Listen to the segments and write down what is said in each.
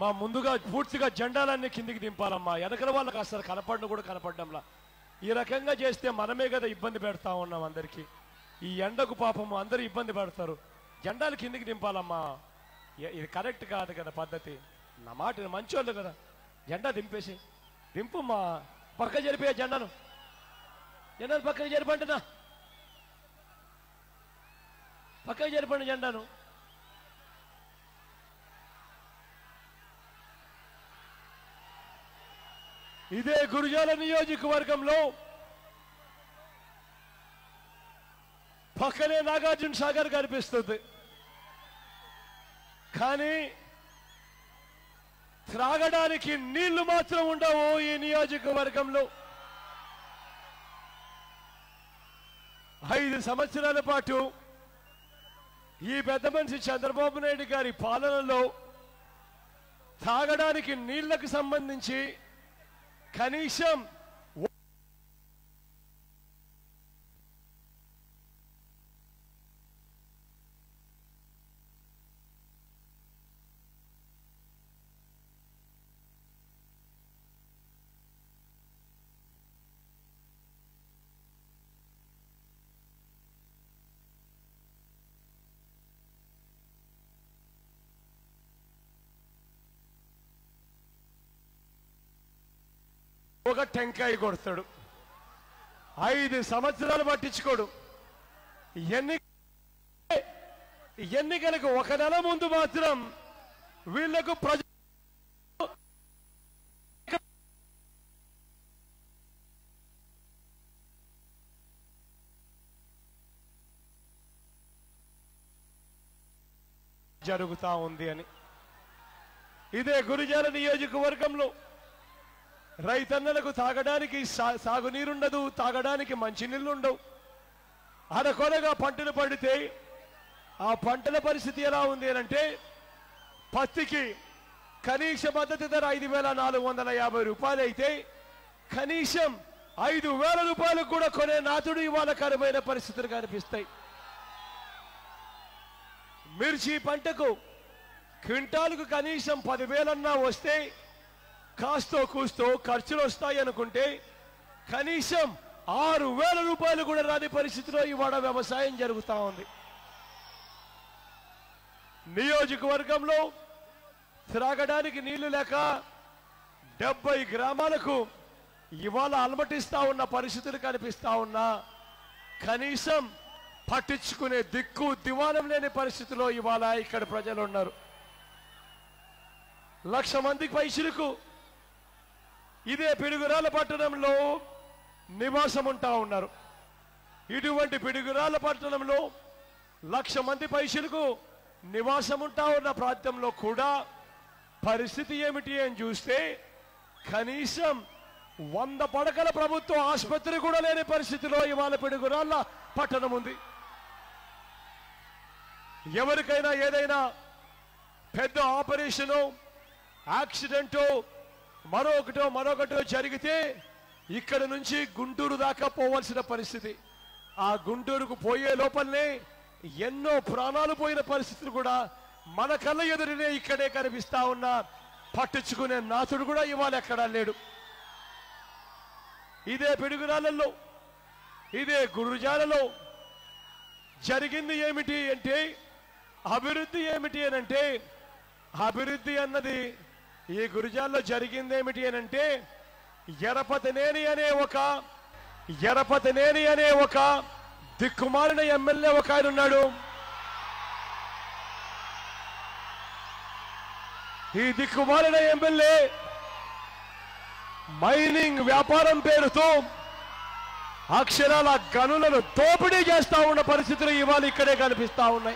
మా ముందుగా పూర్తిగా జెండాలన్నీ కిందికి దింపాలమ్మా వెనకల వాళ్ళకి అసలు కనపడను కూడా కనపడ్డంలా ఈ రకంగా చేస్తే మనమే కదా ఇబ్బంది పెడతా ఉన్నాం అందరికీ ఈ ఎండకు పాపము అందరూ ఇబ్బంది పడతారు జెండాలు కిందికి దింపాలమ్మా ఇ- ఇది కరెక్ట్ కాదు కదా పద్ధతి నా మాట విను, మంచోళ్ళు కదా జెండా దింపేసి దింపు మా పక్క జరిపే జెండాను జెండాను పక్కన జరిపంటున్నా పక్కకి జరిపండి జెండాను ఇదే గురుజాల నియోజకవర్గంలో పక్కనే నాగార్జున సాగర్ కనిపిస్తుంది కానీ త్రాగడానికి నీళ్లు మాత్రం ఉండవు ఈ నియోజకవర్గంలో ఐదు సంవత్సరాల పాటు ఈ పెద్ద మనిషి చంద్రబాబు నాయుడు గారి పాలనలో తాగడానికి నీళ్లకు సంబంధించి కనీసం ఒక టెంకాయ కొడతాడు ఐదు సంవత్సరాలు పట్టించుకోడు ఎన్ని ఎన్నికలకు ఒక నెల ముందు మాత్రం వీళ్లకు ప్రజ జరుగుతా ఉంది అని ఇదే గురిజాల నియోజకవర్గంలో రైతన్నలకు తాగడానికి సా- సాగునీరుండదు తాగడానికి మంచినీళ్ళు ఉండవు అరకొరగా పంటలు పడితే ఆ పంటల పరిస్థితి ఎలా ఉంది అని అంటే పత్తికి కనీస మద్దతు ధర ఐదు వేల నాలుగు వందల యాభై రూపాయలు అయితే కనీసం ఐదు వేల రూపాయలకు కూడా కొనే నాతుడు ఇవాళ కరువైన పరిస్థితులు కనిపిస్తాయి మిర్చి పంటకు క్వింటాలకు కనీసం పదివేలన్నా వస్తే కాస్తో కూస్తో ఖర్చులు వస్తాయి అనుకుంటే కనీసం ఆరు వేల రూపాయలు కూడా రాని పరిస్థితిలో ఇవాళ వ్యవసాయం జరుగుతా ఉంది నియోజకవర్గంలో త్రాగడానికి నీళ్లు లేక డెబ్బై గ్రామాలకు ఇవాళ అలమటిస్తా ఉన్న పరిస్థితులు కనిపిస్తా ఉన్నా కనీసం పట్టించుకునే దిక్కు దివానం లేని పరిస్థితిలో ఇవాళ ఇక్కడ ప్రజలు ఉన్నారు లక్ష మందికి పైసలకు ఇదే పిడుగురాల పట్టణంలో నివాసం ఉంటా ఉన్నారు ఇటువంటి పిడుగురాల పట్టణంలో లక్ష మంది పైసలకు నివాసం ఉంటా ఉన్న ప్రాంతంలో కూడా పరిస్థితి ఏమిటి అని చూస్తే కనీసం వంద పడకల ప్రభుత్వ ఆసుపత్రి కూడా లేని పరిస్థితిలో ఇవాళ పిడుగురాళ్ళ పట్టణం ఉంది ఎవరికైనా ఏదైనా పెద్ద ఆపరేషను యాక్సిడెంటో మరొకటో మరొకటో జరిగితే ఇక్కడ నుంచి గుంటూరు దాకా పోవాల్సిన పరిస్థితి ఆ గుంటూరుకు పోయే లోపలనే ఎన్నో ప్రాణాలు పోయిన పరిస్థితులు కూడా మన కళ్ళ ఎదురునే ఇక్కడే కనిపిస్తా ఉన్నా పట్టించుకునే నాథుడు కూడా ఇవాళ ఎక్కడా లేడు ఇదే పిడుగురాళ్ళల్లో ఇదే గురుజాలలో జరిగింది ఏమిటి అంటే అభివృద్ధి ఏమిటి అని అంటే అభివృద్ధి అన్నది ఈ గురుజాల్లో జరిగింది ఏమిటి అని అంటే ఎరపతనేని అనే ఒక ఎరపతనేని అనే ఒక దిక్కుమాలిన ఎమ్మెల్యే ఒక ఆయన ఉన్నాడు ఈ దిక్కుమాలిన ఎమ్మెల్యే మైనింగ్ వ్యాపారం పేరుతో అక్షరాల గనులను దోపిడీ చేస్తా ఉన్న పరిస్థితులు ఇవాళ ఇక్కడే కనిపిస్తా ఉన్నాయి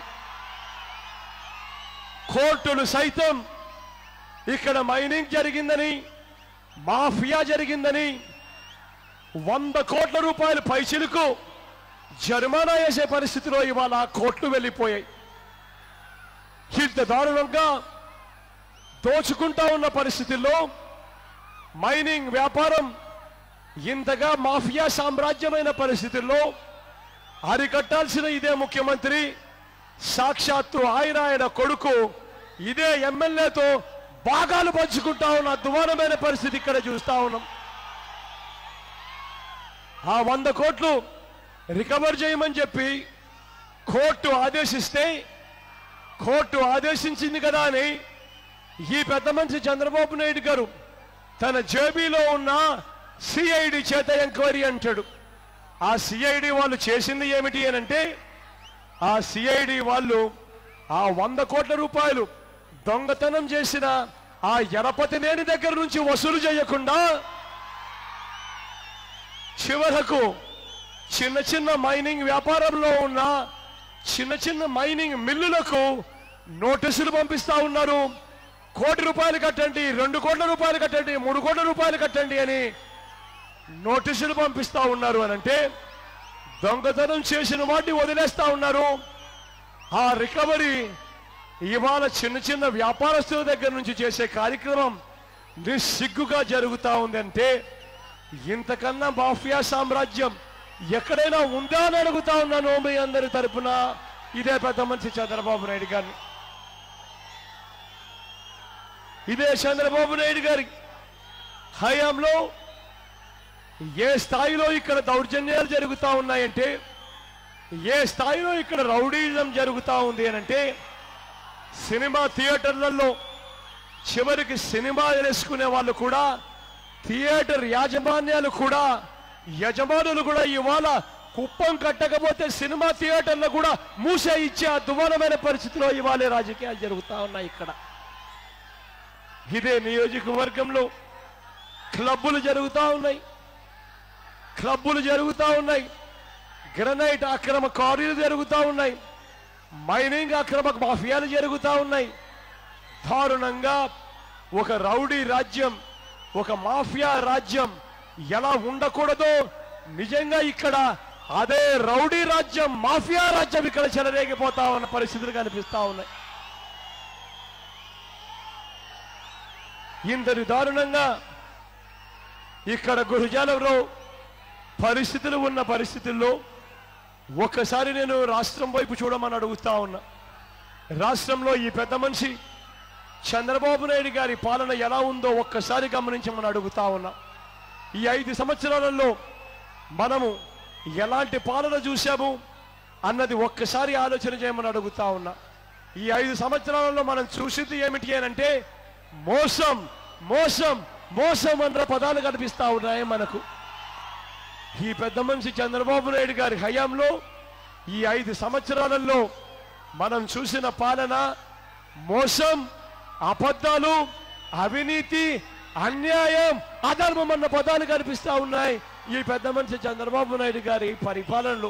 కోర్టులు సైతం ఇక్కడ మైనింగ్ జరిగిందని మాఫియా జరిగిందని వంద కోట్ల రూపాయల పైచిలకు జరిమానా వేసే పరిస్థితిలో ఇవాళ కోర్టులు వెళ్ళిపోయాయి ఇంత దారుణంగా దోచుకుంటా ఉన్న పరిస్థితుల్లో మైనింగ్ వ్యాపారం ఇంతగా మాఫియా సామ్రాజ్యమైన పరిస్థితుల్లో అరికట్టాల్సిన ఇదే ముఖ్యమంత్రి సాక్షాత్తు ఆయన ఆయన కొడుకు ఇదే ఎమ్మెల్యేతో భాగాలు పంచుకుంటా ఉన్న అధ్వానమైన పరిస్థితి ఇక్కడ చూస్తా ఉన్నాం ఆ వంద కోట్లు రికవర్ చేయమని చెప్పి కోర్టు ఆదేశిస్తే కోర్టు ఆదేశించింది కదా అని ఈ పెద్ద మనిషి చంద్రబాబు నాయుడు గారు తన జేబీలో ఉన్న సిఐడి చేత ఎంక్వైరీ అంటాడు ఆ సిఐడి వాళ్ళు చేసింది ఏమిటి అని అంటే ఆ సిఐడి వాళ్ళు ఆ వంద కోట్ల రూపాయలు దొంగతనం చేసిన ఆ ఎరపతి నేని దగ్గర నుంచి వసూలు చేయకుండా చివరకు చిన్న చిన్న మైనింగ్ వ్యాపారంలో ఉన్న చిన్న చిన్న మైనింగ్ మిల్లులకు నోటీసులు పంపిస్తా ఉన్నారు కోటి రూపాయలు కట్టండి రెండు కోట్ల రూపాయలు కట్టండి మూడు కోట్ల రూపాయలు కట్టండి అని నోటీసులు పంపిస్తా ఉన్నారు అని అంటే దొంగతనం చేసిన వాటిని వదిలేస్తా ఉన్నారు ఆ రికవరీ ఇవాళ చిన్న చిన్న వ్యాపారస్తుల దగ్గర నుంచి చేసే కార్యక్రమం నిస్సిగ్గుగా జరుగుతా ఉందంటే ఇంతకన్నా మాఫియా సామ్రాజ్యం ఎక్కడైనా ఉందా అని అడుగుతా ఉన్నాను మీ అందరి తరపున ఇదే పెద్ద మనిషి చంద్రబాబు నాయుడు గారిని ఇదే చంద్రబాబు నాయుడు గారి హయాంలో ఏ స్థాయిలో ఇక్కడ దౌర్జన్యాలు జరుగుతా ఉన్నాయంటే ఏ స్థాయిలో ఇక్కడ రౌడీజం జరుగుతా ఉంది అని అంటే సినిమా థియేటర్లలో చివరికి సినిమా వేసుకునే వాళ్ళు కూడా థియేటర్ యాజమాన్యాలు కూడా యజమానులు కూడా ఇవాళ కుప్పం కట్టకపోతే సినిమా థియేటర్లు కూడా మూసే ఇచ్చే అద్భుతమైన పరిస్థితిలో ఇవాళ రాజకీయాలు జరుగుతా ఉన్నాయి ఇక్కడ ఇదే నియోజకవర్గంలో క్లబ్బులు జరుగుతా ఉన్నాయి క్లబ్బులు జరుగుతా ఉన్నాయి గ్రనైట్ అక్రమ క్వారీలు జరుగుతా ఉన్నాయి మైనింగ్ అక్రమ మాఫియాలు జరుగుతా ఉన్నాయి దారుణంగా ఒక రౌడీ రాజ్యం ఒక మాఫియా రాజ్యం ఎలా ఉండకూడదో నిజంగా ఇక్కడ అదే రౌడీ రాజ్యం మాఫియా రాజ్యం ఇక్కడ చెలరేగిపోతా ఉన్న పరిస్థితులు కనిపిస్తా ఉన్నాయి ఇంతటి దారుణంగా ఇక్కడ గురుజాలంలో పరిస్థితులు ఉన్న పరిస్థితుల్లో ఒక్కసారి నేను రాష్ట్రం వైపు చూడమని అడుగుతా ఉన్నా రాష్ట్రంలో ఈ పెద్ద మనిషి చంద్రబాబు నాయుడు గారి పాలన ఎలా ఉందో ఒక్కసారి గమనించమని అడుగుతా ఉన్నా ఈ ఐదు సంవత్సరాలలో మనము ఎలాంటి పాలన చూశాము అన్నది ఒక్కసారి ఆలోచన చేయమని అడుగుతా ఉన్నా ఈ ఐదు సంవత్సరాలలో మనం చూసింది ఏమిటి అని అంటే మోసం మోసం మోసం అన్న పదాలు కనిపిస్తా ఉన్నాయి మనకు ఈ పెద్ద మనిషి చంద్రబాబు నాయుడు గారి హయాంలో ఈ ఐదు సంవత్సరాలలో మనం చూసిన పాలన మోసం అబద్ధాలు అవినీతి అన్యాయం అధర్మం అన్న పదాలు కనిపిస్తా ఉన్నాయి ఈ పెద్ద మనిషి చంద్రబాబు నాయుడు గారి పరిపాలనలో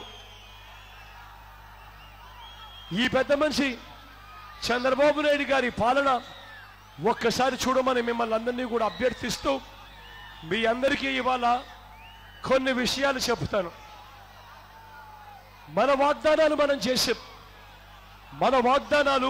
ఈ పెద్ద మనిషి చంద్రబాబు నాయుడు గారి పాలన ఒక్కసారి చూడమని మిమ్మల్ని అందరినీ కూడా అభ్యర్థిస్తూ మీ అందరికీ ఇవాళ కొన్ని విషయాలు చెప్తాను మన వాగ్దానాలు మనం చేసాం మన వాగ్దానాలు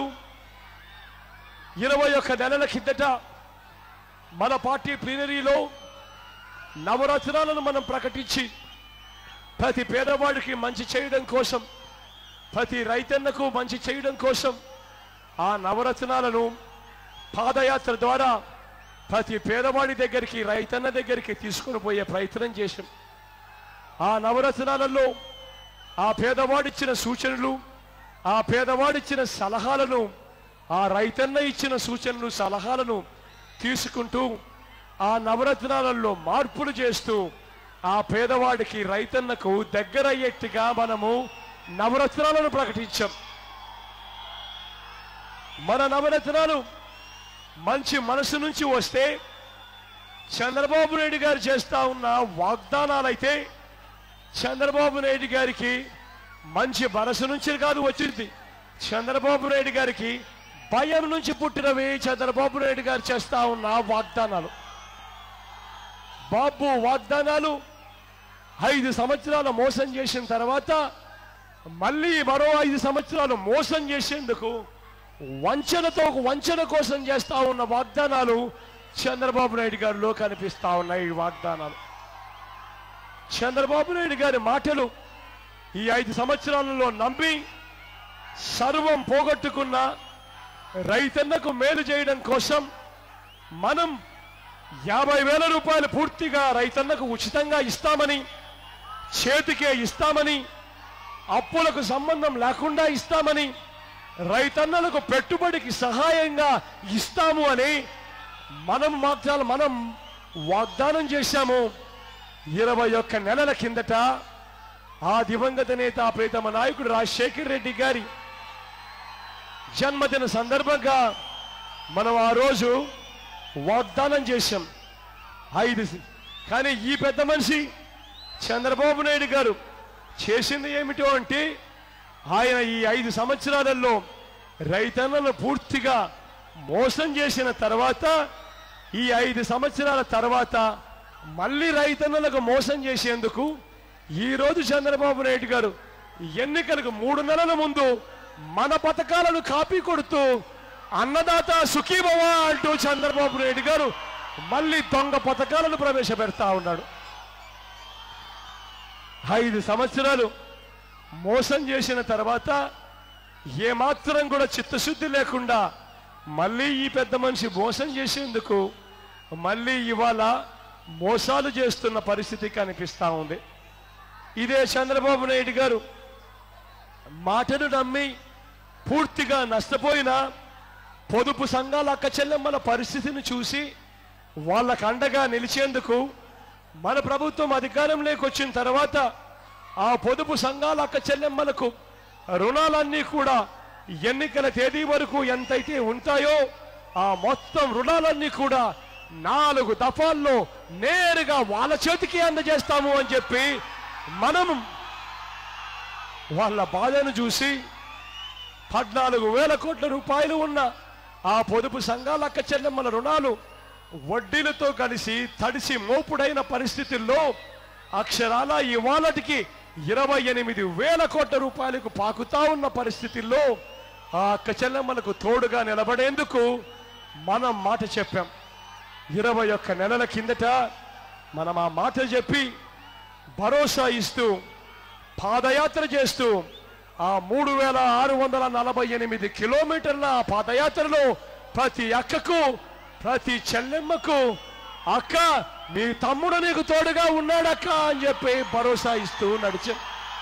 ఇరవై ఒక్క నెలల కిందట మన పార్టీ ప్లీనరీలో నవరత్నాలను మనం ప్రకటించి ప్రతి పేదవాడికి మంచి చేయడం కోసం ప్రతి రైతన్నకు మంచి చేయడం కోసం ఆ నవరత్నాలను పాదయాత్ర ద్వారా ప్రతి పేదవాడి దగ్గరికి రైతన్న దగ్గరికి తీసుకుని పోయే ప్రయత్నం చేశాం ఆ నవరత్నాలలో ఆ పేదవాడిచ్చిన సూచనలు ఆ పేదవాడిచ్చిన సలహాలను ఆ రైతన్న ఇచ్చిన సూచనలు సలహాలను తీసుకుంటూ ఆ నవరత్నాలలో మార్పులు చేస్తూ ఆ పేదవాడికి రైతన్నకు దగ్గరయ్యేట్టుగా మనము నవరత్నాలను ప్రకటించాం మన నవరత్నాలు మంచి మనసు నుంచి వస్తే చంద్రబాబు నాయుడు గారు చేస్తా ఉన్న వాగ్దానాలైతే చంద్రబాబు నాయుడు గారికి మంచి మనసు నుంచి కాదు వచ్చింది చంద్రబాబు నాయుడు గారికి భయం నుంచి పుట్టినవి చంద్రబాబు నాయుడు గారు చేస్తా ఉన్న వాగ్దానాలు బాబు వాగ్దానాలు ఐదు సంవత్సరాలు మోసం చేసిన తర్వాత మళ్ళీ మరో ఐదు సంవత్సరాలు మోసం చేసేందుకు వంచనతో వంచన కోసం చేస్తా ఉన్న వాగ్దానాలు చంద్రబాబు నాయుడు గారిలో కనిపిస్తా ఉన్నాయి ఈ వాగ్దానాలు చంద్రబాబు నాయుడు గారి మాటలు ఈ ఐదు సంవత్సరాలలో నమ్మి సర్వం పోగొట్టుకున్న రైతన్నకు మేలు చేయడం కోసం మనం యాభై వేల రూపాయలు పూర్తిగా రైతన్నకు ఉచితంగా ఇస్తామని చేతికే ఇస్తామని అప్పులకు సంబంధం లేకుండా ఇస్తామని రైతన్నలకు పెట్టుబడికి సహాయంగా ఇస్తాము అని మనం మాత్రాలు మనం వాగ్దానం చేశాము ఇరవై ఒక్క నెలల కిందట ఆ దివంగత నేత ప్రీతమ నాయకుడు రాజశేఖర్ రెడ్డి గారి జన్మదిన సందర్భంగా మనం ఆ రోజు వాగ్దానం చేశాం ఐదు కానీ ఈ పెద్ద మనిషి చంద్రబాబు నాయుడు గారు చేసింది ఏమిటో అంటే ఆయన ఈ ఐదు సంవత్సరాలలో రైతన్నలను పూర్తిగా మోసం చేసిన తర్వాత ఈ ఐదు సంవత్సరాల తర్వాత మళ్ళీ రైతన్నలకు మోసం చేసేందుకు ఈ రోజు చంద్రబాబు నాయుడు గారు ఎన్నికలకు మూడు నెలల ముందు మన పథకాలను కాపీ కొడుతూ అన్నదాత సుఖీభవ అంటూ చంద్రబాబు నాయుడు గారు మళ్ళీ దొంగ పథకాలను ప్రవేశపెడతా ఉన్నాడు ఐదు సంవత్సరాలు మోసం చేసిన తర్వాత ఏమాత్రం కూడా చిత్తశుద్ధి లేకుండా మళ్ళీ ఈ పెద్ద మనిషి మోసం చేసేందుకు మళ్ళీ ఇవాళ మోసాలు చేస్తున్న పరిస్థితి కనిపిస్తా ఉంది ఇదే చంద్రబాబు నాయుడు గారు మాటను నమ్మి పూర్తిగా నష్టపోయిన పొదుపు సంఘాల అక్క చెల్లెమ్మల పరిస్థితిని చూసి వాళ్ళకు అండగా నిలిచేందుకు మన ప్రభుత్వం అధికారంలోకి వచ్చిన తర్వాత ఆ పొదుపు సంఘాల అక్క చెల్లెమ్మలకు రుణాలన్నీ కూడా ఎన్నికల తేదీ వరకు ఎంతైతే ఉంటాయో ఆ మొత్తం రుణాలన్నీ కూడా నాలుగు దఫాల్లో నేరుగా వాళ్ళ చేతికి అందజేస్తాము అని చెప్పి మనం వాళ్ళ బాధను చూసి పద్నాలుగు వేల కోట్ల రూపాయలు ఉన్న ఆ పొదుపు సంఘాల అక్క చెల్లెమ్మల రుణాలు వడ్డీలతో కలిసి తడిసి మోపుడైన పరిస్థితుల్లో అక్షరాల ఇవాళటికి ఇరవై ఎనిమిది వేల కోట్ల రూపాయలకు పాకుతా ఉన్న పరిస్థితుల్లో ఆ అక్క చెల్లెమ్మలకు తోడుగా నిలబడేందుకు మనం మాట చెప్పాం ఇరవై ఒక్క నెలల కిందట మనం ఆ మాట చెప్పి భరోసా ఇస్తూ పాదయాత్ర చేస్తూ ఆ మూడు వేల ఆరు వందల నలభై ఎనిమిది కిలోమీటర్ల ఆ పాదయాత్రలో ప్రతి అక్కకు ప్రతి చెల్లెమ్మకు అక్క మీ తమ్ముడు నీకు తోడుగా ఉన్నాడక్క అని చెప్పి భరోసా ఇస్తూ నడిచాం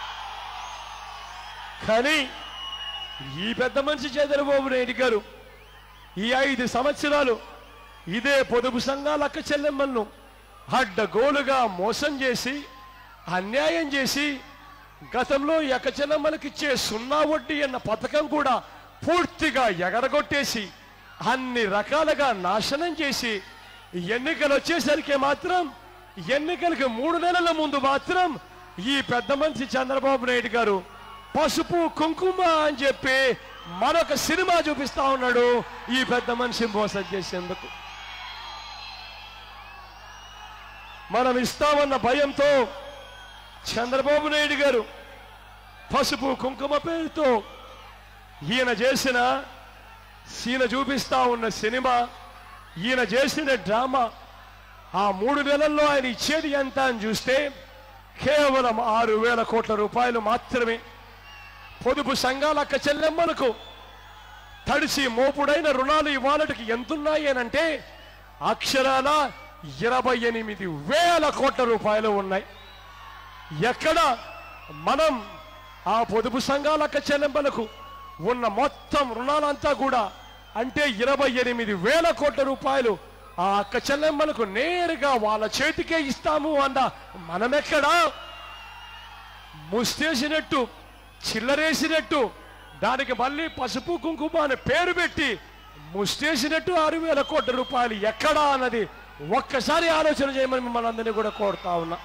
కానీ ఈ పెద్ద మనిషి చంద్రబాబు నాయుడు గారు ఈ ఐదు సంవత్సరాలు ఇదే పొదుపు సంఘాల అక్క చెల్లెమ్మలను అడ్డగోలుగా మోసం చేసి అన్యాయం చేసి గతంలో ఈ అక్క చెల్లెమ్మలకు ఇచ్చే సున్నా వడ్డీ అన్న పథకం కూడా పూర్తిగా ఎగరగొట్టేసి అన్ని రకాలుగా నాశనం చేసి ఎన్నికలు వచ్చేసరికి మాత్రం ఎన్నికలకు మూడు నెలల ముందు మాత్రం ఈ పెద్ద మనిషి చంద్రబాబు నాయుడు గారు పసుపు కుంకుమ అని చెప్పి మరొక సినిమా చూపిస్తా ఉన్నాడు ఈ పెద్ద మనిషి మోసం చేసేందుకు మనం ఇస్తామన్న భయంతో చంద్రబాబు నాయుడు గారు పసుపు కుంకుమ పేరుతో ఈయన చేసిన ఈయన చూపిస్తా ఉన్న సినిమా ఈయన చేసిన డ్రామా ఆ మూడు నెలల్లో ఆయన ఇచ్చేది ఎంత అని చూస్తే కేవలం ఆరు వేల కోట్ల రూపాయలు మాత్రమే పొదుపు సంఘాల అక్క చెల్లెమ్మలకు తడిసి మోపుడైన రుణాలు ఇవాళకి ఎంతున్నాయి అని అంటే అక్షరాల ఇరవై ఎనిమిది వేల కోట్ల రూపాయలు ఉన్నాయి ఎక్కడ మనం ఆ పొదుపు సంఘాల అక్క చెల్లెమ్మలకు ఉన్న మొత్తం రుణాలంతా కూడా అంటే ఇరవై ఎనిమిది వేల కోట్ల రూపాయలు ఆ అక్క చెల్లెమ్మలకు నేరుగా వాళ్ళ చేతికే ఇస్తాము అన్న మనమెక్కడా ముస్తేసినట్టు చిల్లరేసినట్టు దానికి మళ్ళీ పసుపు కుంకుమ అని పేరు పెట్టి ముష్టేసినట్టు ఆరు వేల కోట్ల రూపాయలు ఎక్కడా అన్నది ఒక్కసారి ఆలోచన చేయమని మిమ్మల్ని అందరినీ కూడా కోరుతా ఉన్నా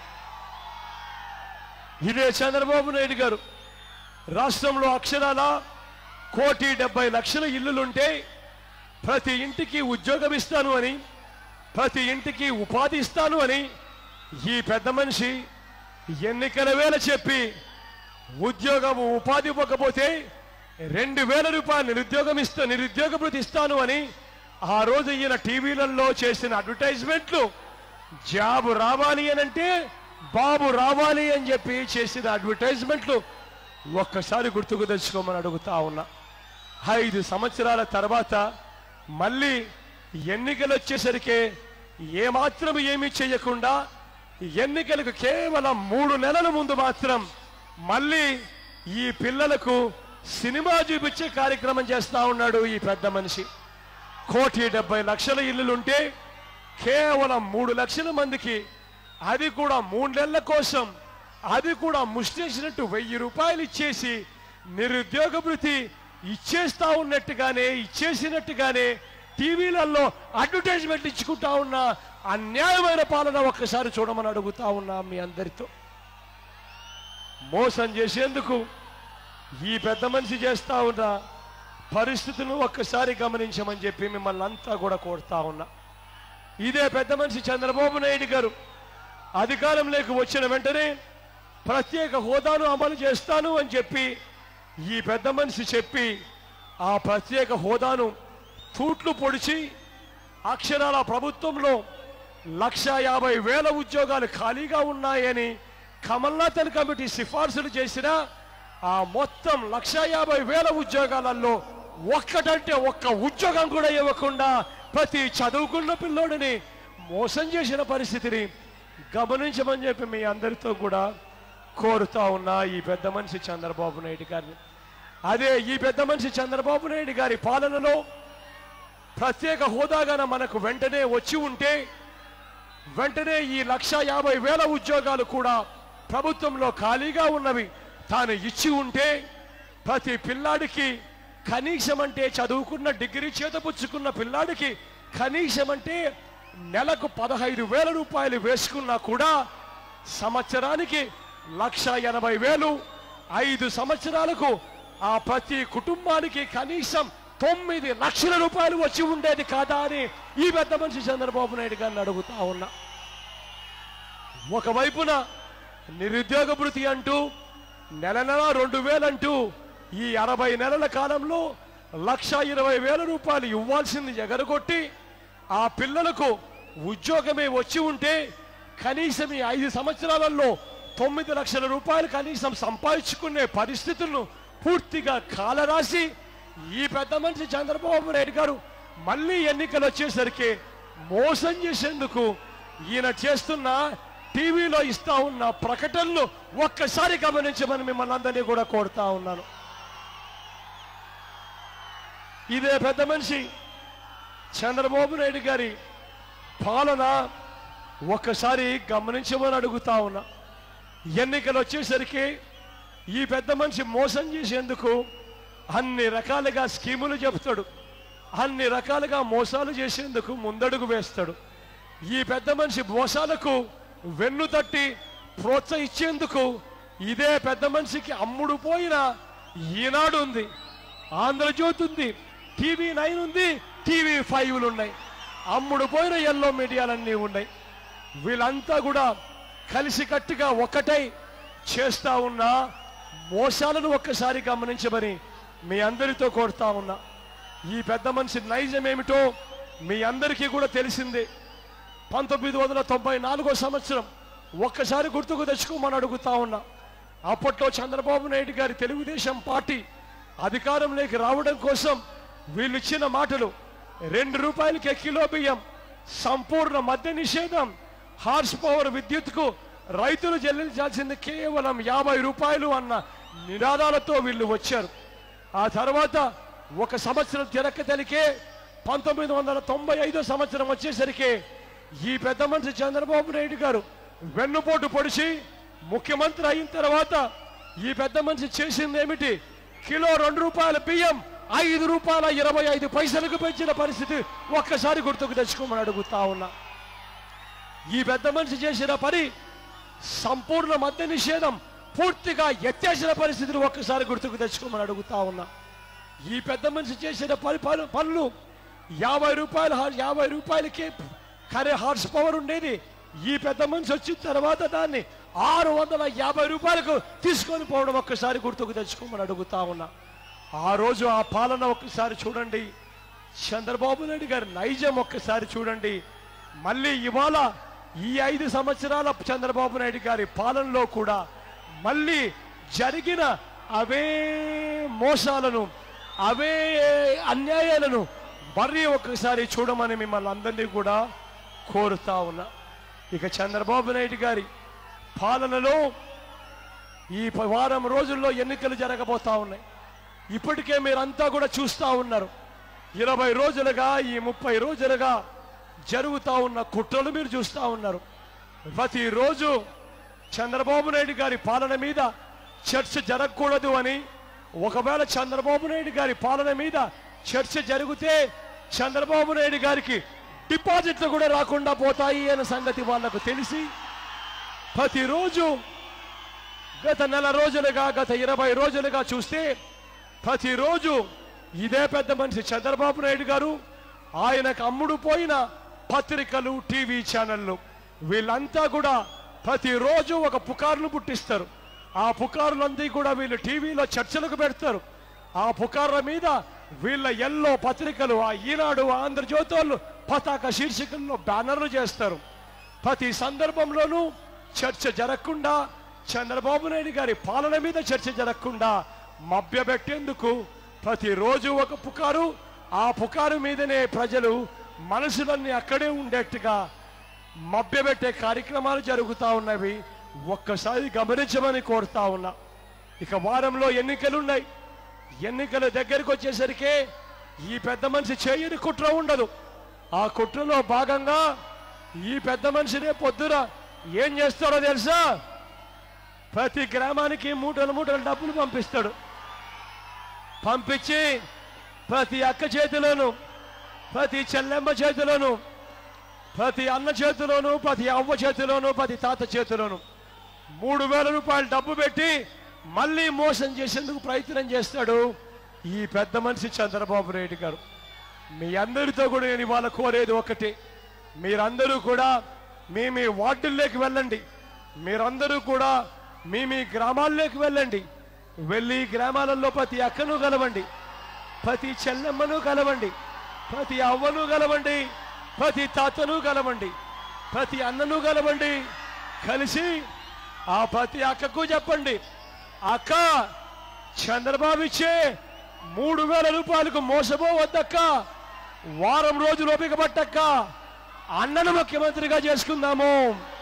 ఇదే చంద్రబాబు నాయుడు గారు రాష్ట్రంలో అక్షరాల కోటి డెబ్బై లక్షల ఇల్లులుంటే ప్రతి ఇంటికి ఉద్యోగం ఇస్తాను అని ప్రతి ఇంటికి ఉపాధి ఇస్తాను అని ఈ పెద్ద మనిషి ఎన్నికల వేళ చెప్పి ఉద్యోగం ఉపాధి ఇవ్వకపోతే రెండు వేల రూపాయలు నిరుద్యోగం ఇస్తా నిరుద్యోగ భృతి ఇస్తాను అని ఆ రోజు ఈయన టీవీలలో చేసిన అడ్వర్టైజ్మెంట్లు జాబ్ రావాలి అని అంటే బాబు రావాలి అని చెప్పి చేసిన అడ్వర్టైజ్మెంట్లు ఒక్కసారి గుర్తుకు తెచ్చుకోమని అడుగుతా ఉన్నా ఐదు సంవత్సరాల తర్వాత మళ్ళీ ఎన్నికలు వచ్చేసరికి ఏమాత్రం ఏమీ చేయకుండా ఎన్నికలకు కేవలం మూడు నెలల ముందు మాత్రం మళ్ళీ ఈ పిల్లలకు సినిమా చూపించే కార్యక్రమం చేస్తా ఉన్నాడు ఈ పెద్ద మనిషి కోటి డెబ్బై లక్షల ఇల్లులుంటే కేవలం మూడు లక్షల మందికి అది కూడా మూడు నెలల కోసం అది కూడా ముష్టేసినట్టు వెయ్యి రూపాయలు ఇచ్చేసి నిరుద్యోగ భృతి ఇచ్చేస్తా ఉన్నట్టుగానే ఇచ్చేసినట్టుగానే టీవీలలో అడ్వర్టైజ్మెంట్ ఇచ్చుకుంటా ఉన్న అన్యాయమైన పాలన ఒక్కసారి చూడమని అడుగుతా ఉన్నా మీ అందరితో మోసం చేసేందుకు ఈ పెద్ద మనిషి చేస్తా ఉన్న పరిస్థితులను ఒక్కసారి గమనించమని చెప్పి మిమ్మల్ని అంతా కూడా కోరుతా ఉన్నా ఇదే పెద్ద మనిషి చంద్రబాబు నాయుడు గారు అధికారంలోకి వచ్చిన వెంటనే ప్రత్యేక హోదాను అమలు చేస్తాను అని చెప్పి ఈ పెద్ద మనిషి చెప్పి ఆ ప్రత్యేక హోదాను తూట్లు పొడిచి అక్షరాల ప్రభుత్వంలో లక్ష యాభై వేల ఉద్యోగాలు ఖాళీగా ఉన్నాయని కమల్నాథన్ కమిటీ సిఫార్సులు చేసిన ఆ మొత్తం లక్ష యాభై వేల ఉద్యోగాలలో ఒక్కటంటే ఒక్క ఉద్యోగం కూడా ఇవ్వకుండా ప్రతి చదువుకున్న పిల్లోడిని మోసం చేసిన పరిస్థితిని గమనించమని చెప్పి మీ అందరితో కూడా కోరుతా ఉన్నా ఈ పెద్ద మనిషి చంద్రబాబు నాయుడు గారిని అదే ఈ పెద్ద మనిషి చంద్రబాబు నాయుడు గారి పాలనలో ప్రత్యేక హోదాగాన మనకు వెంటనే వచ్చి ఉంటే వెంటనే ఈ లక్ష యాభై వేల ఉద్యోగాలు కూడా ప్రభుత్వంలో ఖాళీగా ఉన్నవి తాను ఇచ్చి ఉంటే ప్రతి పిల్లాడికి కనీసం అంటే చదువుకున్న డిగ్రీ చేతపుచ్చుకున్న పిల్లాడికి కనీసం అంటే నెలకు పదహైదు వేల రూపాయలు వేసుకున్నా కూడా సంవత్సరానికి లక్ష ఎనభై వేలు ఐదు సంవత్సరాలకు ఆ ప్రతి కుటుంబానికి కనీసం తొమ్మిది లక్షల రూపాయలు వచ్చి ఉండేది కాదా అని ఈ పెద్ద మనిషి చంద్రబాబు నాయుడు గారిని అడుగుతా ఉన్నా ఒకవైపున నిరుద్యోగ భృతి అంటూ నెల నెల రెండు వేలంటూ ఈ అరవై నెలల కాలంలో లక్ష ఇరవై వేల రూపాయలు ఇవ్వాల్సింది ఎగరగొట్టి ఆ పిల్లలకు ఉద్యోగమే వచ్చి ఉంటే కనీసం ఈ ఐదు సంవత్సరాలలో తొమ్మిది లక్షల రూపాయలు కనీసం సంపాదించుకునే పరిస్థితులను పూర్తిగా కాలరాసి ఈ పెద్ద మనిషి చంద్రబాబు నాయుడు గారు మళ్ళీ ఎన్నికలు వచ్చేసరికి మోసం చేసేందుకు ఈయన చేస్తున్న టీవీలో ఇస్తా ఉన్న ప్రకటనలు ఒక్కసారి గమనించమని మిమ్మల్ని అందరినీ కూడా కోరుతా ఉన్నాను ఇదే పెద్ద మనిషి చంద్రబాబు నాయుడు గారి పాలన ఒక్కసారి గమనించమని అడుగుతా ఉన్నా ఎన్నికలు వచ్చేసరికి ఈ పెద్ద మనిషి మోసం చేసేందుకు అన్ని రకాలుగా స్కీములు చెబుతాడు అన్ని రకాలుగా మోసాలు చేసేందుకు ముందడుగు వేస్తాడు ఈ పెద్ద మనిషి మోసాలకు వెన్ను తట్టి ప్రోత్సహించేందుకు ఇదే పెద్ద మనిషికి అమ్ముడు పోయిన ఈనాడు ఉంది ఆంధ్రజ్యోతి ఉంది టీవీ నైన్ ఉంది టీవీ ఫైవ్లు ఉన్నాయి అమ్ముడు పోయిన ఎల్లో మీడియాలన్నీ ఉన్నాయి వీళ్ళంతా కూడా కలిసికట్టుగా ఒక్కటై చేస్తా ఉన్న మోసాలను ఒక్కసారి గమనించమని మీ అందరితో కోరుతా ఉన్నా ఈ పెద్ద మనిషి నైజం ఏమిటో మీ అందరికీ కూడా తెలిసిందే పంతొమ్మిది వందల తొంభై నాలుగో సంవత్సరం ఒక్కసారి గుర్తుకు తెచ్చుకోమని అడుగుతా ఉన్నా అప్పట్లో చంద్రబాబు నాయుడు గారి తెలుగుదేశం పార్టీ అధికారంలోకి రావడం కోసం వీళ్ళు ఇచ్చిన మాటలు రెండు రూపాయలకి కిలో బియ్యం సంపూర్ణ మద్య నిషేధం హార్స్ పవర్ విద్యుత్కు రైతులు చెల్లించాల్సింది కేవలం యాభై రూపాయలు అన్న నినాదాలతో వీళ్ళు వచ్చారు ఆ తర్వాత ఒక సంవత్సరం తిరక్క తెలికే పంతొమ్మిది వందల తొంభై ఐదో సంవత్సరం వచ్చేసరికి ఈ పెద్ద మనిషి చంద్రబాబు నాయుడు గారు వెన్నుపోటు పొడిచి ముఖ్యమంత్రి అయిన తర్వాత ఈ పెద్ద మనిషి చేసింది ఏమిటి కిలో రెండు రూపాయల బియ్యం ఐదు రూపాయల ఇరవై ఐదు పైసలకు పెంచిన పరిస్థితి ఒక్కసారి గుర్తుకు తెచ్చుకోమని అడుగుతా ఉన్నా ఈ పెద్ద మనిషి చేసిన పని సంపూర్ణ మద్య నిషేధం పూర్తిగా ఎత్తేసిన పరిస్థితిని ఒక్కసారి గుర్తుకు తెచ్చుకోమని అడుగుతా ఉన్నా ఈ పెద్ద మనిషి చేసిన పని పను- పనులు యాభై రూపాయలు హా- యాభై రూపాయలకి కరే హార్స్ పవర్ ఉండేది ఈ పెద్ద మనిషి వచ్చిన తర్వాత దాన్ని ఆరు వందల యాభై రూపాయలకు తీసుకొని పోవడం ఒక్కసారి గుర్తుకు తెచ్చుకోమని అడుగుతా ఉన్నా ఆ రోజు ఆ పాలన ఒక్కసారి చూడండి చంద్రబాబు నాయుడు గారి నైజం ఒక్కసారి చూడండి మళ్ళీ ఇవాళ ఈ ఐదు సంవత్సరాల చంద్రబాబు నాయుడు గారి పాలనలో కూడా మళ్ళీ జరిగిన అవే మోసాలను అవే అన్యాయాలను మరీ ఒక్కసారి చూడమని మిమ్మల్ని అందరినీ కూడా కోరుతా ఉన్నా ఇక చంద్రబాబు నాయుడు గారి పాలనలో ఈ ప- వారం రోజుల్లో ఎన్నికలు జరగబోతా ఉన్నాయి ఇప్పటికే మీరంతా కూడా చూస్తా ఉన్నారు ఇరవై రోజులుగా ఈ ముప్పై రోజులుగా జరుగుతా ఉన్న కుట్రలు మీరు చూస్తా ఉన్నారు ప్రతిరోజు చంద్రబాబు నాయుడు గారి పాలన మీద చర్చ జరగకూడదు అని ఒకవేళ చంద్రబాబు నాయుడు గారి పాలన మీద చర్చ జరిగితే చంద్రబాబు నాయుడు గారికి డిపాజిట్లు కూడా రాకుండా పోతాయి అనే సంగతి వాళ్లకు తెలిసి ప్రతిరోజు గత నెల రోజులుగా గత ఇరవై రోజులుగా చూస్తే ప్రతిరోజు ఇదే పెద్ద మనిషి చంద్రబాబు నాయుడు గారు ఆయనకు అమ్ముడు పోయిన పత్రికలు టీవీ ఛానళ్ళు వీళ్ళంతా కూడా ప్రతిరోజు ఒక పుకార్లు పుట్టిస్తారు ఆ పుకార్లంతా కూడా వీళ్ళు టీవీలో చర్చలకు పెడతారు ఆ పుకార్ల మీద వీళ్ళ ఎల్లో పత్రికలు ఆ ఈనాడు ఆంధ్రజ్యోతి వాళ్ళు పతాక శీర్షికల్లో బ్యానర్లు చేస్తారు ప్రతి సందర్భంలోనూ చర్చ జరగకుండా చంద్రబాబు నాయుడు గారి పాలన మీద చర్చ జరగకుండా మభ్యపెట్టేందుకు ప్రతిరోజు ఒక పుకారు ఆ పుకారు మీదనే ప్రజలు మనసులన్నీ అక్కడే ఉండేట్టుగా మభ్యపెట్టే కార్యక్రమాలు జరుగుతా ఉన్నవి ఒక్కసారి గమనించమని కోరుతా ఉన్నా ఇక వారంలో ఎన్నికలున్నాయి ఎన్నికల దగ్గరికి వచ్చేసరికి ఈ పెద్ద మనిషి చేయని కుట్ర ఉండదు ఆ కుట్రలో భాగంగా ఈ పెద్ద మనిషినే పొద్దున ఏం చేస్తాడో తెలుసా ప్రతి గ్రామానికి మూటలు మూటలు డబ్బులు పంపిస్తాడు పంపించి ప్రతి అక్క చేతిలోను ప్రతి చెల్లెమ్మ చేతిలోను ప్రతి అన్న చేతిలోను ప్రతి అవ్వ చేతిలోను ప్రతి తాత చేతిలోను మూడు వేల రూపాయలు డబ్బు పెట్టి మళ్ళీ మోసం చేసేందుకు ప్రయత్నం చేస్తాడు ఈ పెద్ద మనిషి చంద్రబాబు నాయుడు గారు మీ అందరితో కూడా నేను ఇవాళ కోరేది ఒకటి మీరందరూ కూడా మీ మీ వార్డుల్లోకి వెళ్ళండి మీరందరూ కూడా మీ మీ గ్రామాల్లోకి వెళ్ళండి వెళ్ళి గ్రామాలలో ప్రతి అక్కను కలవండి ప్రతి చెల్లెమ్మను కలవండి ప్రతి అవ్వను కలవండి ప్రతి తాతను కలవండి ప్రతి అన్నను కలవండి కలిసి ఆ ప్రతి అక్కకు చెప్పండి అక్క చంద్రబాబు ఇచ్చే మూడు వేల రూపాయలకు మోసపోవద్దక్క వారం రోజులు ఓపిక పట్టక్క అన్నను ముఖ్యమంత్రిగా చేసుకుందాము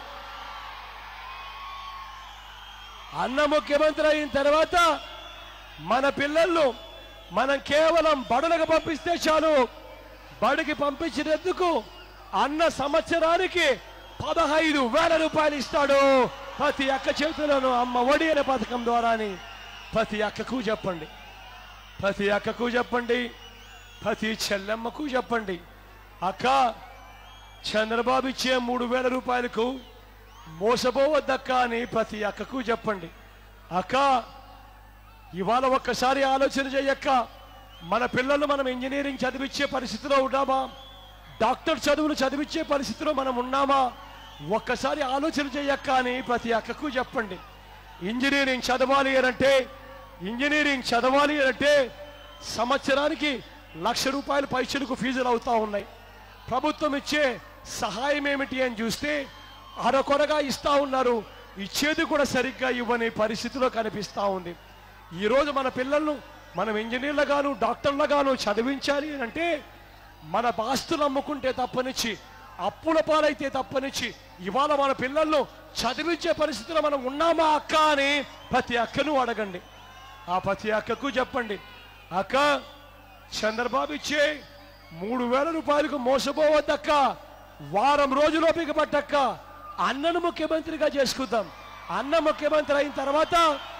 అన్న ముఖ్యమంత్రి అయిన తర్వాత మన పిల్లలను మనం కేవలం బడులకు పంపిస్తే చాలు బడికి పంపించినందుకు అన్న సంవత్సరానికి పదహైదు వేల రూపాయలు ఇస్తాడు ప్రతి అక్క చేతులను అమ్మ ఒడి అనే పథకం ద్వారాని ప్రతి అక్కకు చెప్పండి ప్రతి అక్కకు చెప్పండి ప్రతి చెల్లెమ్మకు చెప్పండి అక్క చంద్రబాబు ఇచ్చే మూడు వేల రూపాయలకు మోసపోవద్దక్క అని ప్రతి అక్కకు చెప్పండి అక్క ఇవాళ ఒక్కసారి ఆలోచన చేయక్క మన పిల్లలు మనం ఇంజనీరింగ్ చదివించే పరిస్థితిలో ఉన్నామా డాక్టర్ చదువులు చదివించే పరిస్థితిలో మనం ఉన్నామా ఒక్కసారి ఆలోచన చేయక్క అని ప్రతి అక్కకు చెప్పండి ఇంజనీరింగ్ చదవాలి అంటే ఇంజనీరింగ్ చదవాలి అంటే సంవత్సరానికి లక్ష రూపాయల పైసలకు ఫీజులు అవుతా ఉన్నాయి ప్రభుత్వం ఇచ్చే సహాయం ఏమిటి అని చూస్తే అరకొరగా ఇస్తా ఉన్నారు ఇచ్చేది కూడా సరిగ్గా ఇవ్వని పరిస్థితిలో కనిపిస్తా ఉంది ఈ రోజు మన పిల్లలను మనం ఇంజనీర్లుగాను డాక్టర్లుగాను చదివించాలి అని అంటే మన ఆస్తులు అమ్ముకుంటే తప్పనిచ్చి అప్పుల పాలైతే తప్పనిచ్చి ఇవాళ మన పిల్లలను చదివించే పరిస్థితిలో మనం ఉన్నామా అక్క అని ప్రతి అక్కను అడగండి ఆ ప్రతి అక్కకు చెప్పండి అక్క చంద్రబాబు ఇచ్చే మూడు వేల రూపాయలకు మోసపోవద్దక్క వారం రోజులు ఓపిక పట్టక్క అన్నను ముఖ్యమంత్రిగా చేసుకుందాం అన్న ముఖ్యమంత్రి అయిన తర్వాత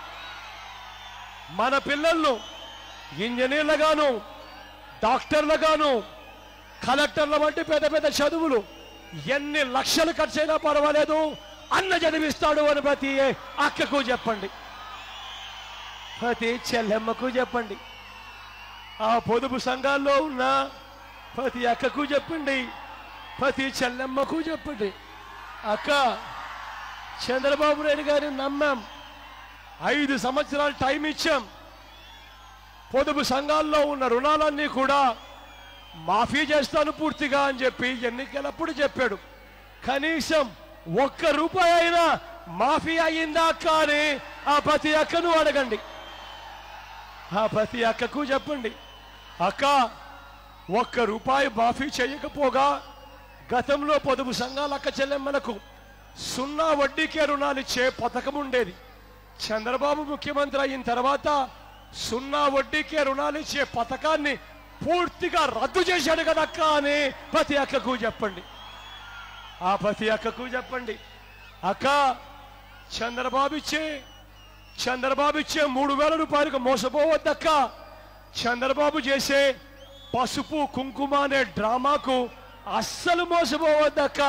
మన పిల్లలను ఇంజనీర్లుగాను డాక్టర్లుగాను కలెక్టర్ల వంటి పెద్ద పెద్ద చదువులు ఎన్ని లక్షలు ఖర్చైనా పర్వాలేదు అన్న చదివిస్తాడు అని ప్రతి అక్కకు చెప్పండి ప్రతి చెల్లెమ్మకు చెప్పండి ఆ పొదుపు సంఘాల్లో ఉన్న ప్రతి అక్కకు చెప్పండి ప్రతి చెల్లెమ్మకు చెప్పండి అక్క చంద్రబాబు నాయుడు గారిని నమ్మాం ఐదు సంవత్సరాలు టైం ఇచ్చాం పొదుపు సంఘాల్లో ఉన్న రుణాలన్నీ కూడా మాఫీ చేస్తాను పూర్తిగా అని చెప్పి ఎన్నికలప్పుడు చెప్పాడు కనీసం ఒక్క రూపాయి అయినా మాఫీ అయ్యిందా అక్క అని ఆ ప్రతి అక్కను అడగండి ఆ ప్రతి అక్కకు చెప్పండి అక్క ఒక్క రూపాయి మాఫీ చేయకపోగా గతంలో పొదుపు సంఘాల అక్క చెల్లెమ్మలకు సున్నా వడ్డీకే రుణాలు ఇచ్చే పథకం ఉండేది చంద్రబాబు ముఖ్యమంత్రి అయిన తర్వాత సున్నా వడ్డీకే రుణాలు ఇచ్చే పథకాన్ని పూర్తిగా రద్దు చేశాడు కదక్క అని ప్రతి అక్కకు చెప్పండి ఆ ప్రతి అక్కకు చెప్పండి అక్క చంద్రబాబు ఇచ్చే చంద్రబాబు ఇచ్చే మూడు వేల రూపాయలకు మోసపోవద్దక్క చంద్రబాబు చేసే పసుపు కుంకుమ అనే డ్రామాకు అస్సలు మోసపోవద్దక్క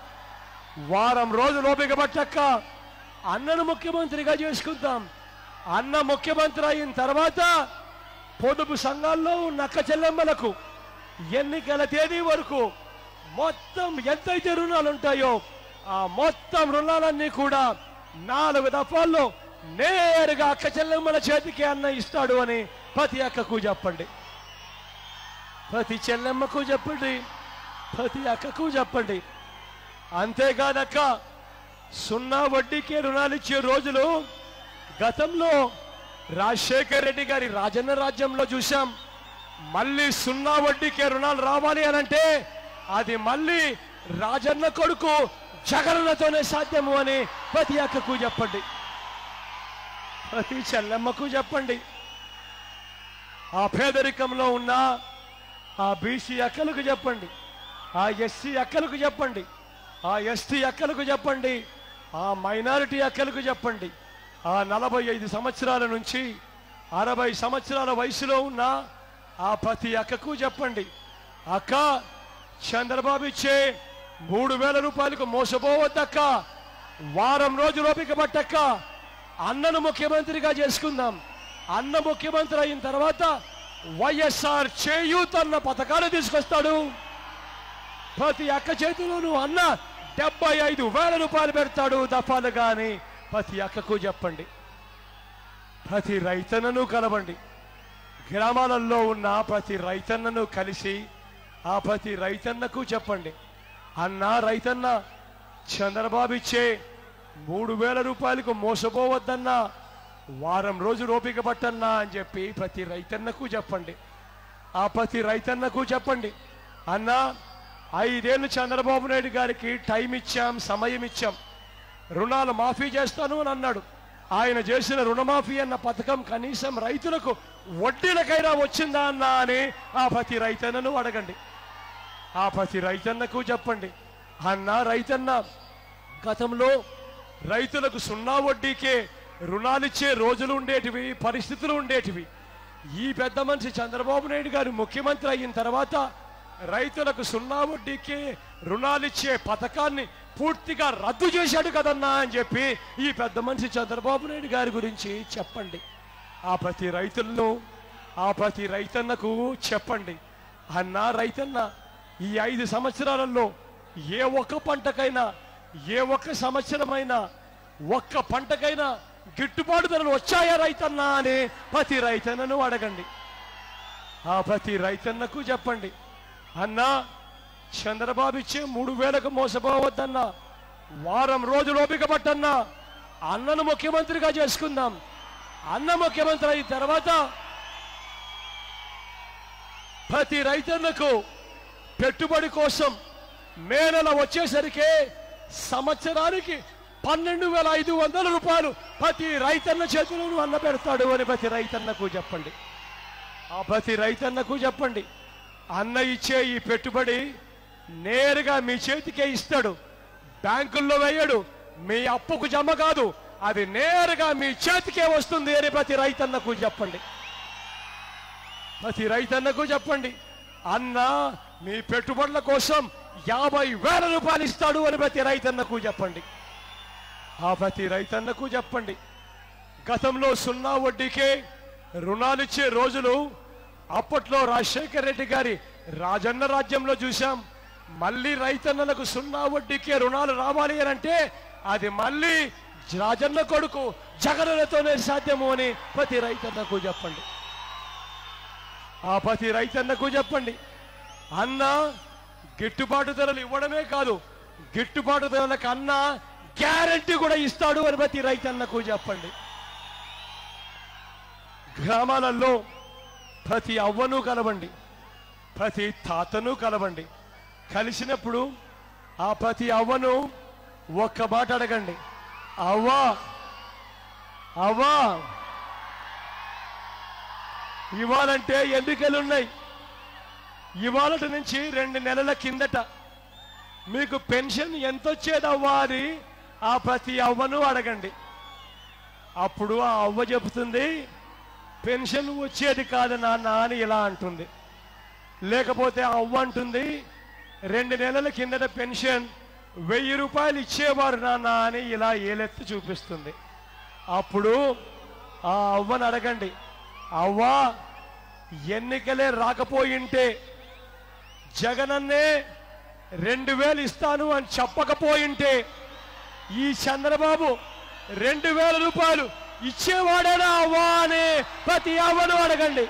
వారం రోజులు ఓపిక పట్టక్క అన్నను ముఖ్యమంత్రిగా చేసుకుందాం అన్న ముఖ్యమంత్రి అయిన తర్వాత పొదుపు సంఘాల్లో ఉన్న అక్క చెల్లెమ్మలకు ఎన్నికల తేదీ వరకు మొత్తం ఎంతైతే రుణాలు ఉంటాయో ఆ మొత్తం రుణాలన్నీ కూడా నాలుగు దఫాల్లో నేరుగా అక్క చెల్లెమ్మల చేతికి అన్న ఇస్తాడు అని ప్రతి అక్కకు చెప్పండి ప్రతి చెల్లెమ్మకు చెప్పండి ప్రతి అక్కకు చెప్పండి అంతేకాదక్క సున్నా వడ్డీకే రుణాలు ఇచ్చే రోజులు గతంలో రాజశేఖర్ రెడ్డి గారి రాజన్న రాజ్యంలో చూశాం మళ్ళీ సున్నా వడ్డీకే రుణాలు రావాలి అనంటే అది మళ్ళీ రాజన్న కొడుకు జగనన్నతోనే సాధ్యము అని ప్రతి అక్కకు చెప్పండి ప్రతి చెల్లెమ్మకు చెప్పండి ఆ పేదరికంలో ఉన్న ఆ బీసీ అక్కలకు చెప్పండి ఆ ఎస్సీ అక్కలకు చెప్పండి ఆ ఎస్టీ అక్కలకు చెప్పండి ఆ మైనారిటీ అక్కలకు చెప్పండి ఆ నలభై ఐదు సంవత్సరాల నుంచి అరవై సంవత్సరాల వయసులో ఉన్న ఆ ప్రతి అక్కకు చెప్పండి అక్క చంద్రబాబు ఇచ్చే మూడు వేల రూపాయలకు మోసపోవద్దక్క వారం రోజులు ఓపిక పట్టక్క అన్నను ముఖ్యమంత్రిగా చేసుకుందాం అన్న ముఖ్యమంత్రి అయిన తర్వాత వైఎస్ఆర్ చేయూత్ అన్న పథకాలు తీసుకొస్తాడు ప్రతి అక్క చేతిలోనూ అన్న డెబ్బై ఐదు వేల రూపాయలు పెడతాడు దఫాలు కానీ ప్రతి అక్కకు చెప్పండి ప్రతి రైతన్నను కలవండి గ్రామాలలో ఉన్న ప్రతి రైతన్నను కలిసి ఆ ప్రతి రైతన్నకు చెప్పండి అన్న రైతన్న చంద్రబాబు ఇచ్చే మూడు వేల రూపాయలకు మోసపోవద్దన్నా వారం రోజులు ఓపిక పట్టన్నా అని చెప్పి ప్రతి రైతన్నకు చెప్పండి ఆ ప్రతి రైతన్నకు చెప్పండి అన్నా ఐదేళ్ళు చంద్రబాబు నాయుడు గారికి టైం ఇచ్చాం సమయం ఇచ్చాం రుణాలు మాఫీ చేస్తాను అని అన్నాడు ఆయన చేసిన రుణమాఫీ అన్న పథకం కనీసం రైతులకు వడ్డీలకైనా వచ్చిందా అన్నా అని ఆ ప్రతి రైతన్నను అడగండి ఆ ప్రతి రైతన్నకు చెప్పండి అన్న రైతన్న గతంలో రైతులకు సున్నా వడ్డీకే రుణాలిచ్చే రోజులు ఉండేటివి పరిస్థితులు ఉండేటివి ఈ పెద్ద మనిషి చంద్రబాబు నాయుడు గారు ముఖ్యమంత్రి అయిన తర్వాత రైతులకు సున్నా వడ్డీకే రుణాలిచ్చే పథకాన్ని పూర్తిగా రద్దు చేశాడు కదన్నా అని చెప్పి ఈ పెద్ద మనిషి చంద్రబాబు నాయుడు గారి గురించి చెప్పండి ఆ ప్రతి రైతులను ఆ ప్రతి రైతన్నకు చెప్పండి అన్నా రైతన్న ఈ ఐదు సంవత్సరాలలో ఏ ఒక్క పంటకైనా ఏ ఒక్క సంవత్సరమైనా ఒక్క పంటకైనా గిట్టుబాటు ధరలు వచ్చాయా రైతన్నా అని ప్రతి రైతన్నను అడగండి ఆ ప్రతి రైతన్నకు చెప్పండి అన్నా చంద్రబాబు ఇచ్చే మూడు వేలకు మోసపోవద్దన్నా వారం రోజులు ఓపిక పట్టన్నా అన్నను ముఖ్యమంత్రిగా చేసుకుందాం అన్న ముఖ్యమంత్రి అయిన తర్వాత ప్రతి రైతన్నకు పెట్టుబడి కోసం మే నెల వచ్చేసరికి సంవత్సరానికి పన్నెండు వేల ఐదు వందల రూపాయలు ప్రతి రైతన్న చేతిలోనూ అన్న పెడతాడు అని ప్రతి రైతన్నకు చెప్పండి ఆ ప్రతి రైతన్నకు చెప్పండి అన్న ఇచ్చే ఈ పెట్టుబడి నేరుగా మీ చేతికే ఇస్తాడు బ్యాంకుల్లో వేయడు మీ అప్పుకు జమ కాదు అది నేరుగా మీ చేతికే వస్తుంది అని ప్రతి రైతన్నకు చెప్పండి ప్రతి రైతన్నకు చెప్పండి అన్న మీ పెట్టుబడుల కోసం యాభై వేల రూపాయలు ఇస్తాడు అని ప్రతి రైతన్నకు చెప్పండి ఆ ప్రతి రైతన్నకు చెప్పండి గతంలో సున్నా వడ్డీకే రుణాలిచ్చే రోజులు అప్పట్లో రాజశేఖర రెడ్డి గారి రాజన్న రాజ్యంలో చూశాం మళ్ళీ రైతన్నలకు సున్నా వడ్డీకే రుణాలు రావాలి అని అంటే అది మళ్ళీ రాజన్న కొడుకు జగనన్నతోనే సాధ్యము అని ప్రతి రైతన్నకు చెప్పండి ఆ ప్రతి రైతన్నకు చెప్పండి అన్న గిట్టుబాటు ధరలు ఇవ్వడమే కాదు గిట్టుబాటు ధరలకు అన్న గ్యారంటీ కూడా ఇస్తాడు అని ప్రతి రైతన్నకు చెప్పండి గ్రామాలలో ప్రతి అవ్వను కలవండి ప్రతి తాతను కలవండి కలిసినప్పుడు ఆ ప్రతి అవ్వను ఒక్క మాట అడగండి అవ్వా అవ్వా ఇవాళంటే ఎన్నికలు ఉన్నాయి ఇవాళ నుంచి రెండు నెలల కిందట మీకు పెన్షన్ ఎంత వచ్చేదవ్వా అని ఆ ప్రతి అవ్వను అడగండి అప్పుడు ఆ అవ్వ చెబుతుంది పెన్షన్ వచ్చేది కాదు నాన్న అని ఇలా అంటుంది లేకపోతే ఆ అవ్వ అంటుంది రెండు నెలల కిందట పెన్షన్ వెయ్యి రూపాయలు ఇచ్చేవారు నాన్న అని ఇలా ఏలెత్తి చూపిస్తుంది అప్పుడు ఆ అవ్వను అడగండి అవ్వా ఎన్నికలే రాకపోయింటే జగనన్నే రెండు వేలు ఇస్తాను అని చెప్పకపోయింటే ఈ చంద్రబాబు రెండు వేల రూపాయలు ఇచ్చేవాడేనా అవ్వా అని ప్రతి అవ్వను అడగండి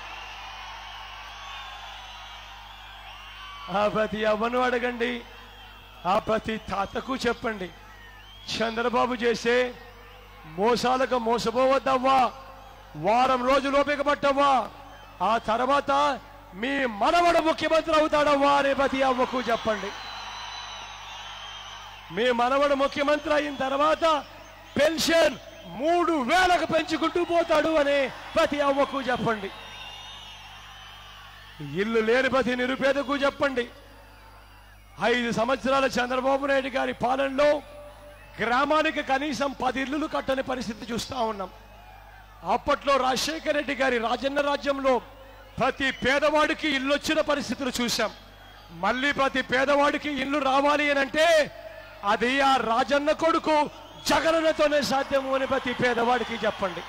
ఆ ప్రతి అవ్వను అడగండి ఆ ప్రతి తాతకు చెప్పండి చంద్రబాబు చేసే మోసాలకు మోసపోవద్దవ్వా వారం రోజులు ఓపిక పట్టవ్వా ఆ తర్వాత మీ మనవడు ముఖ్యమంత్రి అవుతాడవ్వా అని ప్రతి అవ్వకు చెప్పండి మీ మనవడు ముఖ్యమంత్రి అయిన తర్వాత పెన్షన్ మూడు వేలకు పెంచుకుంటూ పోతాడు అని ప్రతి అవ్వకు చెప్పండి ఇల్లు లేని ప్రతి నిరుపేదకు చెప్పండి ఐదు సంవత్సరాల చంద్రబాబు నాయుడు గారి పాలనలో గ్రామానికి కనీసం పది ఇల్లులు కట్టని పరిస్థితి చూస్తా ఉన్నాం అప్పట్లో రాజశేఖర రెడ్డి గారి రాజన్న రాజ్యంలో ప్రతి పేదవాడికి ఇల్లు వచ్చిన పరిస్థితులు చూశాం మళ్ళీ ప్రతి పేదవాడికి ఇల్లు రావాలి అని అంటే అది ఆ రాజన్న కొడుకు జగనన్నతోనే సాధ్యము అని ప్రతి పేదవాడికి చెప్పండి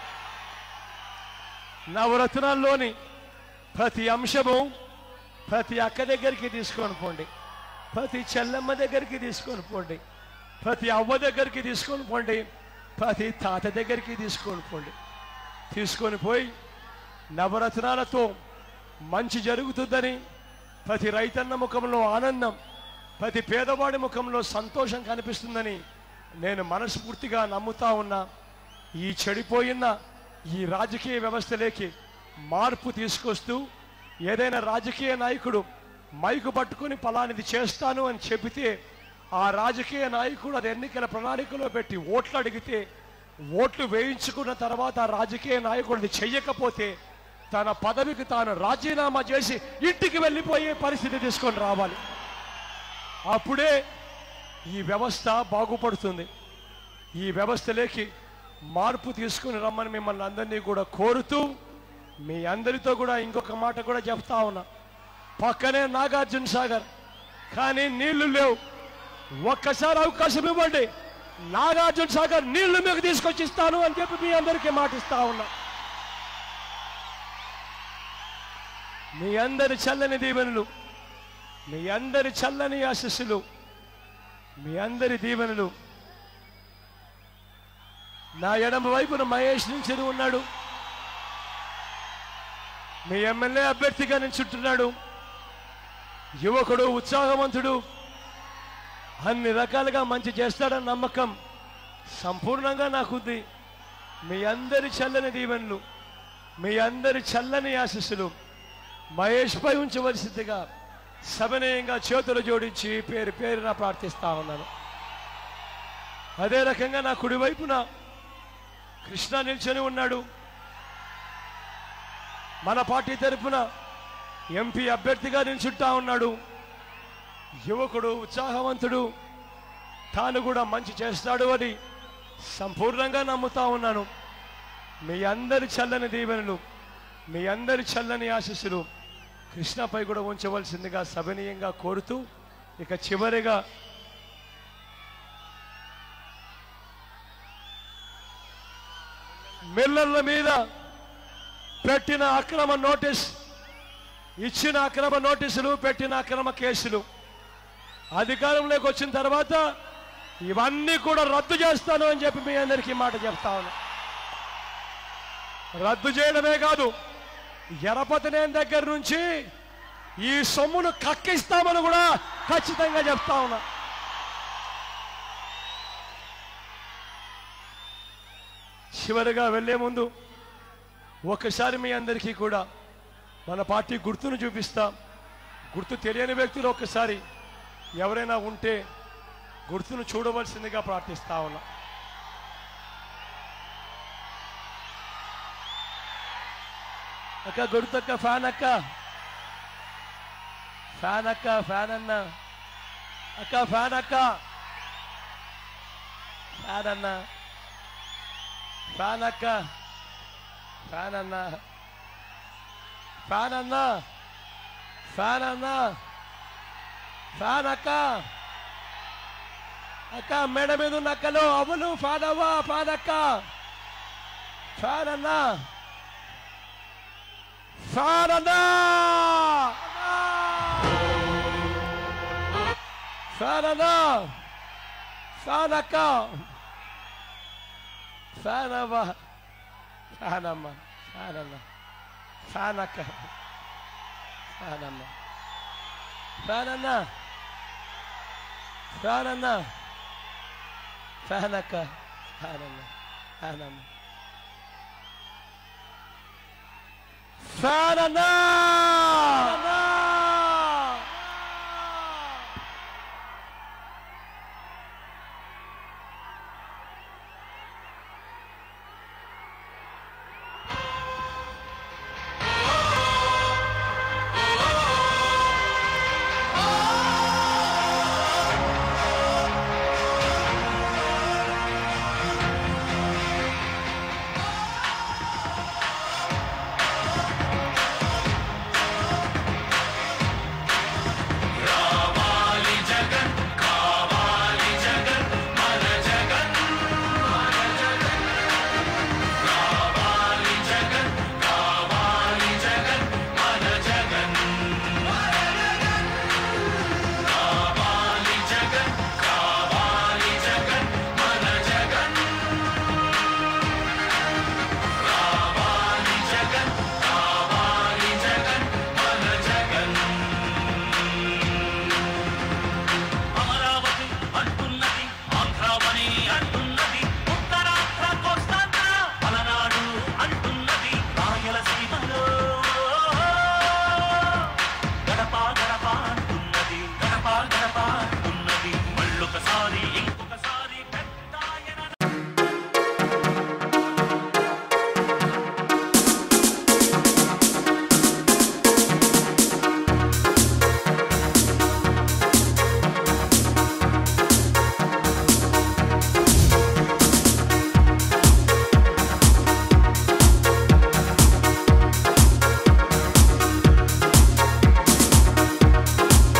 నవరత్నాల్లోని ప్రతి అంశము ప్రతి అక్క దగ్గరికి తీసుకొని పోండి ప్రతి చెల్లెమ్మ దగ్గరికి తీసుకొని పోండి ప్రతి అవ్వ దగ్గరికి తీసుకొని పోండి ప్రతి తాత దగ్గరికి తీసుకొని పోండి తీసుకొని పోయి నవరత్నాలతో మంచి జరుగుతుందని ప్రతి రైతన్న ముఖంలో ఆనందం ప్రతి పేదవాడి ముఖంలో సంతోషం కనిపిస్తుందని నేను మనస్ఫూర్తిగా నమ్ముతా ఉన్నా ఈ చెడిపోయిన ఈ రాజకీయ వ్యవస్థలోకి మార్పు తీసుకొస్తూ ఏదైనా రాజకీయ నాయకుడు మైకు పట్టుకొని పలానిది చేస్తాను అని చెబితే ఆ రాజకీయ నాయకుడు అది ఎన్నికల ప్రణాళికలో పెట్టి ఓట్లు అడిగితే ఓట్లు వేయించుకున్న తర్వాత ఆ రాజకీయ నాయకుడు అది చెయ్యకపోతే తన పదవికి తాను రాజీనామా చేసి ఇంటికి వెళ్ళిపోయే పరిస్థితి తీసుకొని రావాలి అప్పుడే ఈ వ్యవస్థ బాగుపడుతుంది ఈ వ్యవస్థలోకి మార్పు తీసుకుని రమ్మని మిమ్మల్ని అందరినీ కూడా కోరుతూ మీ అందరితో కూడా ఇంకొక మాట కూడా చెప్తా ఉన్నా పక్కనే నాగార్జున సాగర్ కానీ నీళ్లు లేవు ఒక్కసారి అవకాశం ఇవ్వండి నాగార్జున సాగర్ నీళ్లు మీకు తీసుకొచ్చి ఇస్తాను అని చెప్పి మీ అందరికీ మాటిస్తా ఉన్నా మీ అందరి చల్లని దీవెనలు మీ అందరి చల్లని ఆశస్సులు మీ అందరి దీవెనలు నా ఎడమ వైపున మహేష్ నుంచి ఉన్నాడు మీ ఎమ్మెల్యే అభ్యర్థిగా నిల్చుంటున్నాడు యువకుడు ఉత్సాహవంతుడు అన్ని రకాలుగా మంచి చేస్తాడన్న నమ్మకం సంపూర్ణంగా నాకుంది మీ అందరి చల్లని దీవెనలు మీ అందరి చల్లని ఆశస్సులు మహేష్ పై ఉంచవలసిందిగా సవినయంగా చేతులు జోడించి పేరు పేరున ప్రార్థిస్తా ఉన్నాను అదే రకంగా నా కుడి వైపున కృష్ణ నిల్చొని ఉన్నాడు మన పార్టీ తరపున ఎంపీ అభ్యర్థిగా నిల్చుంటా ఉన్నాడు యువకుడు ఉత్సాహవంతుడు తాను కూడా మంచి చేస్తాడు అని సంపూర్ణంగా నమ్ముతా ఉన్నాను మీ అందరి చల్లని దీవెనలు మీ అందరి చల్లని ఆశీస్సులు కృష్ణపై కూడా ఉంచవలసిందిగా సభనీయంగా కోరుతూ ఇక చివరిగా మిల్లర్ల మీద పెట్టిన అక్రమ నోటీస్ ఇచ్చిన అక్రమ నోటీసులు పెట్టిన అక్రమ కేసులు అధికారంలోకి వచ్చిన తర్వాత ఇవన్నీ కూడా రద్దు చేస్తాను అని చెప్పి మీ అందరికీ మాట చెప్తా ఉన్నా రద్దు చేయడమే కాదు ఎరపతినేని దగ్గర నుంచి ఈ సొమ్మును కక్కిస్తామని కూడా ఖచ్చితంగా చెప్తా ఉన్నా చివరిగా వెళ్లే ముందు ఒకసారి మీ అందరికీ కూడా మన పార్టీ గుర్తును చూపిస్తాం గుర్తు తెలియని వ్యక్తులు ఒక్కసారి ఎవరైనా ఉంటే గుర్తును చూడవలసిందిగా ప్రార్థిస్తా ఉన్నా అక్క గుర్తక్క ఫ్యాన్ అక్క ఫ్యాన్ అక్క ఫ్యాన్ అన్న అక్క ఫ్యాన్ అక్క ఫ్యాన్ అన్న ఫ్యాన్ అక్క ఫ్యాన్ అన్న ఫ్యాన్ అన్న ఫ్యాన్ అన్న ఫ్యాన్ అక్క అక్క మేడ మీద ఉన్న అక్కలు అవును ఫ్యాన్ అవ్వా ఫ్యాన్ అక్క ఫ్యాన్ అన్న ఫ్యాన్ అన్న ఫ్యాన్ అన్న ఫ్యాన్ అక్క ఫ్యాన్ అవ్వా ఫ్యాన్ అమ్మ ఫ్యాన్ అన్న ఫ్యాన్ అక్క ఫ్యాన్ అన్న ఫ్యాన్ అన్న ఫ్యాన్ అన్న ఫ్యాన్ అక్క ఫ్యాన్ అన్న ఫ్యాన్ అమ్మ ఫ్యాన్ అన్న